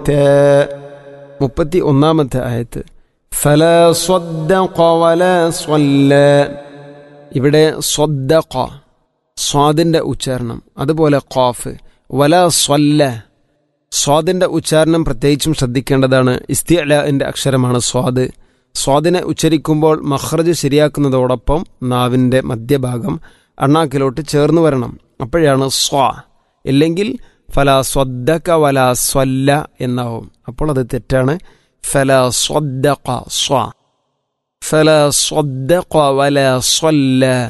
മുപ്പത്തി ഒന്നാമത്തെ ആയത്ത് ഫല സ്വദ്ദഖ വല സ്വല്ല ഇവിടെ സ്വദ്ദഖ സ്വാദിൻ്റെ ഉച്ചാരണം അതുപോലെ ഖാഫ് വല സ്വല്ല സ്വാദിൻ്റെ ഉച്ചാരണം പ്രത്യേകിച്ചും ശ്രദ്ധിക്കേണ്ടതാണ് ഇസ്തിഅലിൻ്റെ അക്ഷരമാണ് സ്വാദ് സ്വാദിനെ ഉച്ചരിക്കുമ്പോൾ മഹ്റജ് ശരിയാക്കുന്നതോടൊപ്പം നാവിൻ്റെ മധ്യഭാഗം അണ്ണാക്കിലോട്ട് ചേർന്ന് വരണം അപ്പോഴാണ് സ്വാ ഇല്ലെങ്കിൽ ഫല സ്വദ്ദക വല സ്വല്ല എന്നാവും അപ്പോൾ അത് തെറ്റാണ് ഫല സ്വദ്ദഖ സ്വാ ഫല സ്വദ്ദഖ വല സ്വല്ല